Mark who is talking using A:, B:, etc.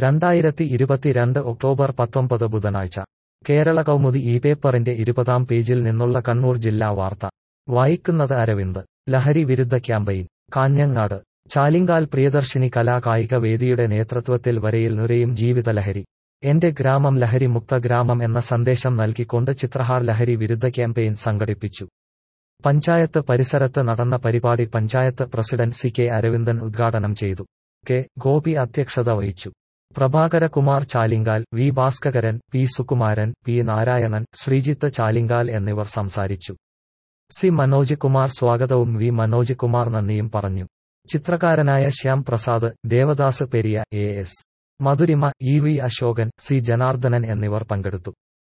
A: രണ്ടായിരത്തി ഇരുപത്തിരണ്ട് ഒക്ടോബർ പത്തൊമ്പത് ബുധനാഴ്ച കേരള കൗമുദി ഈ പേപ്പറിന്റെ ഇരുപതാം പേജിൽ നിന്നുള്ള കണ്ണൂർ ജില്ലാ വാർത്ത വായിക്കുന്നത് അരവിന്ദ് ലഹരി വിരുദ്ധ ക്യാമ്പയിൻ കാഞ്ഞങ്ങാട് ചാലിങ്കാൽ പ്രിയദർശിനി കലാകായിക വേദിയുടെ നേതൃത്വത്തിൽ വരയിൽ നുരയും ജീവിതലഹരി എന്റെ ഗ്രാമം ലഹരി മുക്ത ഗ്രാമം എന്ന സന്ദേശം നൽകിക്കൊണ്ട് ചിത്രഹാർ ലഹരി വിരുദ്ധ ക്യാമ്പയിൻ സംഘടിപ്പിച്ചു പഞ്ചായത്ത് പരിസരത്ത് നടന്ന പരിപാടി panchayat president C K Aravindan ഉദ്ഘാടനം ചെയ്തു കെ ഗോപി അധ്യക്ഷത വഹിച്ചു Prabhakara Kumar Chalingal V Bhaskaran P Sukumaran P Narayanan Sreejith Chalingal എന്നിവർ സംസാരിച്ചു സി മനോജ് കുമാർ സ്വാഗതവും വി മനോജ് കുമാർ നന്ദിയും പറഞ്ഞു ചിത്രകാരനായ Shyam Prasad Devadas Periya A S Madhurima E V Ashokan C Janardhanan എന്നിവർ പങ്കെടുത്തു